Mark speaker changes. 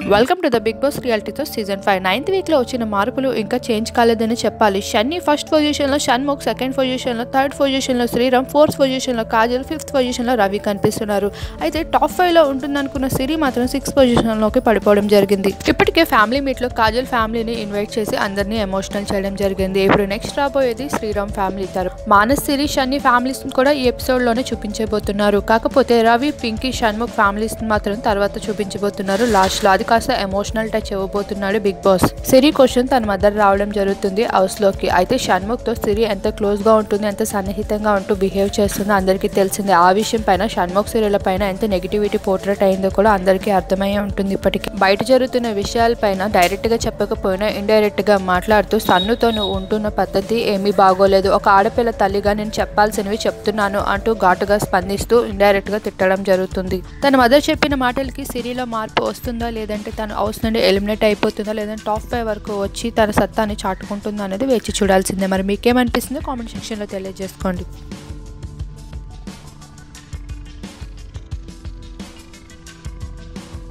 Speaker 1: welcome to the Big Boss రియాలిటీతో season five ninth వీక్లో వచ్చిన మార్పులు ఇంకా చేంజ్ కాలేదని చెప్పాలి షన్నీ ఫస్ట్ పొజిషన్లో షణ్ముఖ్ సెకండ్ పొజిషన్లో థర్డ్ పొజిషన్లో శ్రీరామ్ ఫోర్త్ పొజిషన్లో కాజల్ ఫిఫ్త్ పొజిషన్లో రవి కనిపిస్తున్నారు అయితే టాప్ ఫైవ్లో ఉంటుందనుకున్న సిరి మాత్రం సిక్స్త్ పొజిషన్లోకి పడిపోవడం జరిగింది ఇప్పటికే ఫ్యామిలీ మీట్లో కాజల్ ఫ్యామిలీని ఇన్వైట్ చేసి అందరినీ ఎమోషనల్ చేయడం జరిగింది ఇప్పుడు నెక్స్ట్ రాబోయేది శ్రీరామ్ ఫ్యామిలీ తరం మానస్ సిరి షన్నీ ఫ్యామిలీస్ కూడా ఈ ఎపిసోడ్లోనే చూపించబోతున్నారు కాకపోతే రవి పింకీ షణ్ముఖ్ ఫ్యామిలీస్ మాత్రం తర్వాత చూపించబోతున్నారు లాస్ట్ లో అది కాస్త ఎమోషనల్ టచ్ ఇవ్వబోతున్నాడు బిగ్ బాస్ సిరి క్వశ్చన్ తన మదర్ రావడం జరుగుతుంది హౌస్ లోకి అయితే షణ్ముఖ్ తో సిరి ఎంత క్లోజ్ గా ఉంటుంది ఎంత సన్నిహితంగా ఉంటూ బిహేవ్ చేస్తుందో అందరికీ తెలిసిందే ఆ విషయం పైన షణ్ముఖ్ సిరిల పైన ఎంత నెగిటివిటీ పోర్ట్రేట్ అయిందో కూడా అందరికీ అర్థమయ్యే ఉంటుంది ఇప్పటికీ బయట జరుగుతున్న విషయాలపైన డైరెక్ట్ గా చెప్పకపోయినా ఇండైరెక్ట్ గా మాట్లాడుతూ సన్నుతో నువ్వు ఉంటున్న పద్ధతి ఏమీ బాగోలేదు ఒక ఆడపిల్ల తల్లిగా నేను చెప్పాల్సినవి చెప్తున్నాను అంటూ ఘాటుగా స్పందిస్తూ ఇండైరెక్ట్ గా తిట్టడం జరుగుతుంది తన మదర్ చెప్పిన మాటలకి సిరిలో మార్పు వస్తుందా లేదంటే తన హౌస్ నుండి ఎలిమినేట్ అయిపోతుందా లేదంటే టాప్ ఫైవ్ వరకు వచ్చి తన సత్తాని చాటుకుంటుందా అనేది వేచి చూడాల్సిందే మరి మీకేమనిపిస్తుందో కామెంట్ సెక్షన్లో తెలియజేసుకోండి